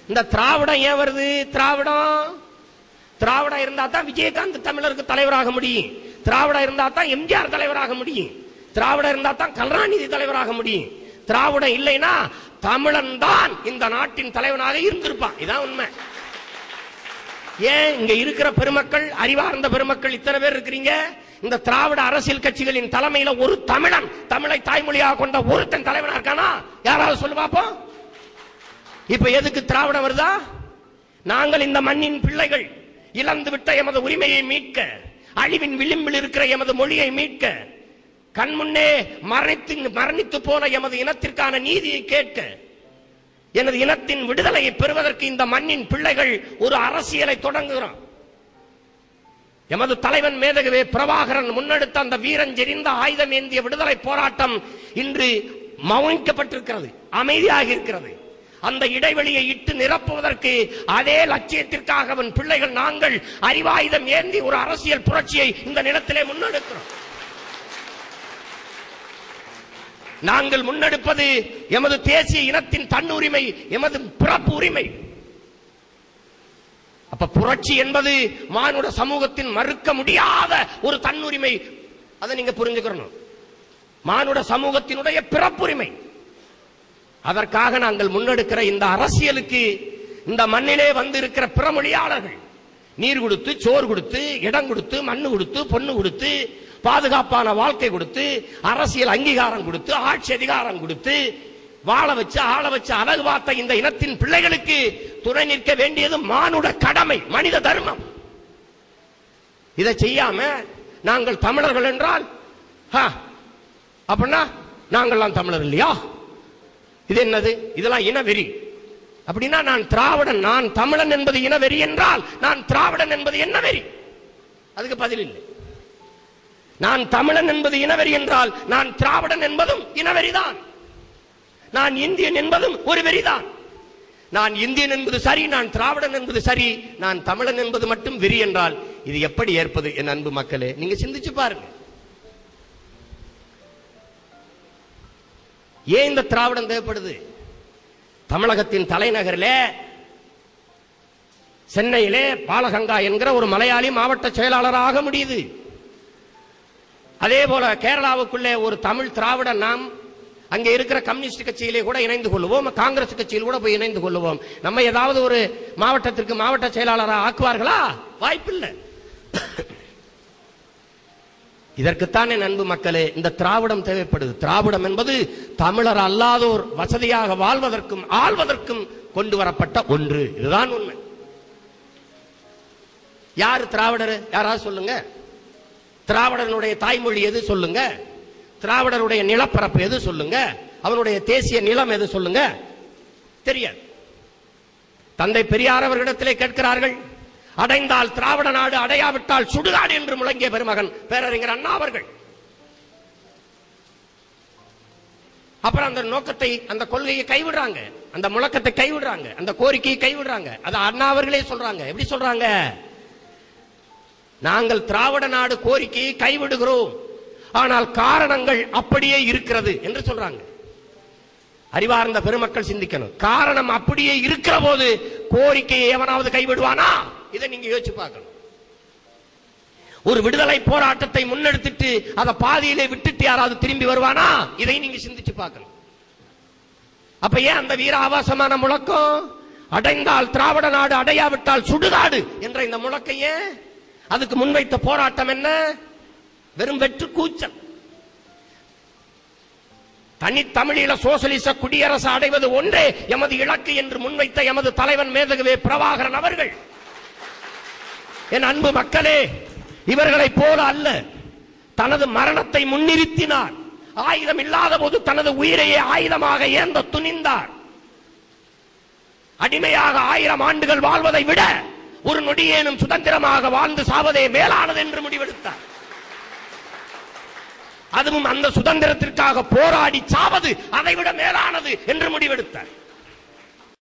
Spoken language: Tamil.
இந்த திராவிடம் ஏன் வருது திராவிடம் திராவிடம் இருந்தா தான் விஜயகாந்த் தமிழருக்கு தலைவராக முடியும் திராவிடம் இருந்தா தான் எம்ஜிஆர் தலைவராக முடியும் திராவிடம் இருந்தா தான் கருணாநிதி தலைவராக முடியும் திராவிடம் இல்லைன்னா தமிழன் தான் இந்த நாட்டின் தலைவனாக இருந்திருப்பான் இதான் உண்மை ஏன் இங்க இருக்கிற பெருமக்கள் அறிவார்ந்த பெருமக்கள் இத்தனை பேர் இருக்கிறீங்க இந்த திராவிட அரசியல் கட்சிகளின் தலைமையில ஒரு தமிழன் தமிழை தாய்மொழியாக கொண்ட ஒருத்தன் தலைவனா இருக்கானா யாராவது சொல்லு பாப்போம் இப்ப எதுக்கு திராவிடம் வருதா நாங்கள் இந்த மண்ணின் பிள்ளைகள் இழந்து விட்ட எமது உரிமையை மீட்க அழிவின் விளிம்பில் இருக்கிற எமது மொழியை மீட்க கண்முன்னே மரணித்து மரணித்து போன எமது இனத்திற்கான நீதியை கேட்க எனது இனத்தின் விடுதலையை பெறுவதற்கு இந்த மண்ணின் பிள்ளைகள் ஒரு அரசியலை தொடங்குகிறோம் எமது தலைவன் மேதகவே பிரபாகரன் முன்னெடுத்த அந்த வீரஞ்செறிந்த ஆயுதம் ஏந்திய விடுதலை போராட்டம் இன்று மௌனிக்கப்பட்டிருக்கிறது அமைதியாக இருக்கிறது அந்த இடைவெளியை இட்டு நிரப்புவதற்கு அதே லட்சியத்திற்காக அவன் பிள்ளைகள் நாங்கள் அறிவாயுதம் ஏந்தி ஒரு அரசியல் புரட்சியை இந்த நிலத்திலே முன்னெடுக்கிறோம் நாங்கள் முன்னெடுப்பது எமது தேசிய இனத்தின் தன்னுரிமை எமது பிறப்பு உரிமை அப்ப புரட்சி என்பது மானுட சமூகத்தின் மறுக்க முடியாத ஒரு தன்னுரிமை அதை நீங்க புரிஞ்சுக்கணும் மானுட சமூகத்தினுடைய பிறப்புரிமை அதற்காக நாங்கள் முன்னெடுக்கிற இந்த அரசியலுக்கு இந்த மண்ணிலே வந்து இருக்கிற பிறமொழியாளர்கள் நீர் கொடுத்து சோறு கொடுத்து இடம் கொடுத்து மண்ணு கொடுத்து பொண்ணு கொடுத்து பாதுகாப்பான வாழ்க்கை கொடுத்து அரசியல் அங்கீகாரம் கொடுத்து ஆட்சி அதிகாரம் கொடுத்து வாழ வச்சு ஆள வச்சு அழகு பார்த்த இந்த இனத்தின் பிள்ளைகளுக்கு துணை நிற்க வேண்டியது மானுட கடமை மனித தர்மம் இதை செய்யாம நாங்கள் தமிழர்கள் என்றால் ஹ, அப்படின்னா நாங்கள்லாம் தமிழர் இல்லையா இது என்னது இதெல்லாம் இனவெறி அப்படின்னா நான் திராவிடன் நான் தமிழன் என்பது இனவெறி என்றால் நான் திராவிடன் என்பது என்ன வெறி அதுக்கு பதில் இல்லை நான் தமிழன் என்பது இனவெறி என்றால் நான் திராவிடன் என்பதும் இனவெறிதான் நான் இந்தியன் என்பதும் ஒரு வெறிதான் நான் இந்தியன் என்பது சரி நான் திராவிடன் என்பது சரி நான் தமிழன் என்பது மட்டும் வெறி என்றால் இது எப்படி ஏற்பது என் அன்பு மக்களே நீங்க சிந்திச்சு பாருங்க ஏன் இந்த திராவிடம் தேவைப்படுது தமிழகத்தின் தலைநகரிலே சென்னையிலே பாலகங்கா என்கிற ஒரு மலையாளி மாவட்ட செயலாளராக முடியுது அதே போல கேரளாவுக்குள்ளே ஒரு தமிழ் திராவிட நாம் அங்கே இருக்கிற கம்யூனிஸ்ட் கட்சியிலே கூட இணைந்து கொள்ளுவோம் காங்கிரஸ் கட்சியில் கூட போய் இணைந்து கொள்ளுவோம் நம்ம ஏதாவது ஒரு மாவட்டத்திற்கு மாவட்ட செயலாளராக ஆக்குவார்களா வாய்ப்பில்லை இதற்குத்தான் என் அன்பு மக்களே இந்த திராவிடம் தேவைப்படுது திராவிடம் என்பது தமிழர் அல்லாதோர் வசதியாக வாழ்வதற்கும் ஆள்வதற்கும் கொண்டு வரப்பட்ட ஒன்று இதுதான் உண்மை யார் திராவிடர் யாராவது சொல்லுங்க திராவிடனுடைய தாய்மொழி எது சொல்லுங்க திராவிடருடைய நிலப்பரப்பு எது சொல்லுங்க அவனுடைய தேசிய நிலம் எது சொல்லுங்க தெரியாது தந்தை பெரியார் அவர்களிடத்திலே கேட்கிறார்கள் அடைந்தால் திராவிட நாடு அடையாவிட்டால் சுடுகாடு என்று முழங்கிய பெருமகன் பேரறிஞர் அண்ணா அவர்கள் அப்புறம் அந்த நோக்கத்தை அந்த கொள்கையை கைவிடுறாங்க அந்த முழக்கத்தை கைவிடுறாங்க அந்த கோரிக்கையை கைவிடுறாங்க அது அண்ணா அவர்களே சொல்றாங்க எப்படி சொல்றாங்க நாங்கள் திராவிட நாடு கோரிக்கையை கைவிடுகிறோம் ஆனால் காரணங்கள் அப்படியே இருக்கிறது என்று சொல்றாங்க அறிவார்ந்த பெருமக்கள் சிந்திக்கணும் காரணம் அப்படியே இருக்கிற போது கோரிக்கையை எவனாவது கைவிடுவானா இதை நீங்க யோசிச்சு பார்க்கணும் ஒரு விடுதலை போராட்டத்தை முன்னெடுத்துட்டு அதை பாதியிலே விட்டுட்டு யாராவது திரும்பி வருவானா இதை நீங்க சிந்திச்சு பார்க்கணும் அப்ப ஏன் அந்த வீர ஆபாசமான முழக்கம் அடைந்தால் திராவிட நாடு அடையாவிட்டால் சுடுகாடு என்ற இந்த முழக்கம் ஏன் அதுக்கு முன்வைத்த போராட்டம் என்ன வெறும் வெற்று கூச்சல் தனித்தமிழீழ சோசலிச குடியரசு அடைவது ஒன்றே எமது இலக்கு என்று முன்வைத்த எமது தலைவன் மேதகவே பிரபாகரன் அவர்கள் என் அன்பு மக்களே இவர்களைப் போல அல்ல தனது மரணத்தை முன்னிறுத்தினார் ஆயுதம் இல்லாத போது தனது உயிரையே ஆயுதமாக ஏந்த துணிந்தார் அடிமையாக ஆயிரம் ஆண்டுகள் வாழ்வதை விட ஒரு நொடியேனும் சுதந்திரமாக வாழ்ந்து சாவதே மேலானது என்று முடிவெடுத்தார் அதுவும் அந்த சுதந்திரத்திற்காக போராடி சாவது அதைவிட மேலானது என்று முடிவெடுத்தார்